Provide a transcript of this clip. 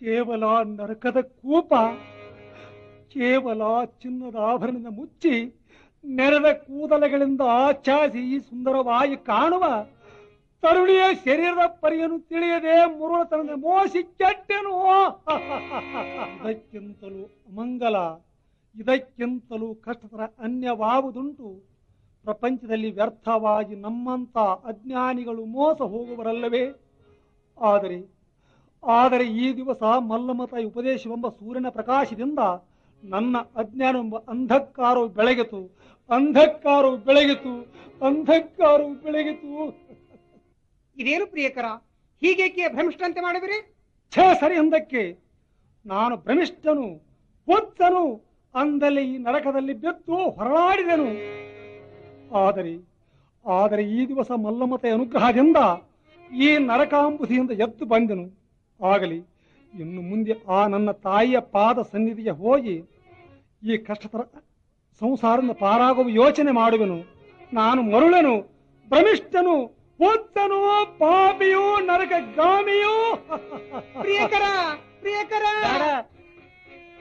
ಕೇವಲ ನರಕದ ಕೂಪ ಕೇವಲ ಚಿನ್ನದ ಆಭರಣದಿಂದ ಮುಚ್ಚಿ ನೆರೆದ ಕೂದಲೆಗಳಿಂದ ಆಚಾಸಿ ಈ ಸುಂದರವಾಗಿ ಕಾಣುವ ತರುಣಿಯ ಶರೀರದ ಪರಿಯನ್ನು ತಿಳಿಯದೆ ಮುರುಳತನದ ಮೋಸಿ ಕೆಟ್ಟೆನು ಇದಕ್ಕಿಂತಲೂ ಅಮಂಗಲ ಇದಕ್ಕಿಂತಲೂ ಕಷ್ಟತರ ಅನ್ಯವಾವುದುಂಟು ಪ್ರಪಂಚದಲ್ಲಿ ವ್ಯರ್ಥವಾಗಿ ನಮ್ಮಂತ ಅಜ್ಞಾನಿಗಳು ಮೋಸ ಹೋಗುವರಲ್ಲವೇ ಆದರೆ ಆದರೆ ಈ ದಿವಸ ಮಲ್ಲಮತ ಉಪದೇಶವೆಂಬ ಸೂರ್ಯನ ಪ್ರಕಾಶದಿಂದ ನನ್ನ ಅಜ್ಞಾನವೆಂಬ ಅಂಧಕಾರವು ಬೆಳಗಿತು ಅಂಧಕಾರವು ಬೆಳಗಿತು ಅಂಧಕಾರವು ಬೆಳಗಿತು ಇದೇನು ಪ್ರಿಯಕರ ಹೀಗೇಕೆ ಭ್ರಮಿಷ್ಠಂತೆ ಮಾಡುವಿರಿ ಛೇ ಸರಿ ಅಂದಕ್ಕೆ ನಾನು ಭ್ರಮಿಷ್ಠನು ಹುಚ್ಚನು ಅಂದಲ್ಲಿ ಈ ನರಕದಲ್ಲಿ ಬೆದ್ದು ಹೊರಳಾಡಿದೆನು ಆದರೆ ಆದರೆ ಈ ದಿವಸ ಮಲ್ಲಮತೆ ಅನುಗ್ರಹದಿಂದ ಈ ನರಕಾಂಬುದಿಯಿಂದ ಎದ್ದು ಬಂದೆನು ಆಗಲಿ ಇನ್ನು ಮುಂದೆ ಆ ನನ್ನ ತಾಯಿಯ ಪಾದ ಸನ್ನಿಧಿಗೆ ಹೋಗಿ ಈ ಕಷ್ಟತರ ಸಂಸಾರದಿಂದ ಪಾರಾಗುವ ಯೋಚನೆ ಮಾಡುವೆನು ನಾನು ಮರುಳೆನು ಭ್ರಮಿಷ್ಠನು ಹುಚ್ಚನು ಪಾಪಿಯೂ ನರಕ ಗಾಮಿಯೂ ಪ್ರಿಯಕರ ಪ್ರಿಯಕರ ಬೇಡ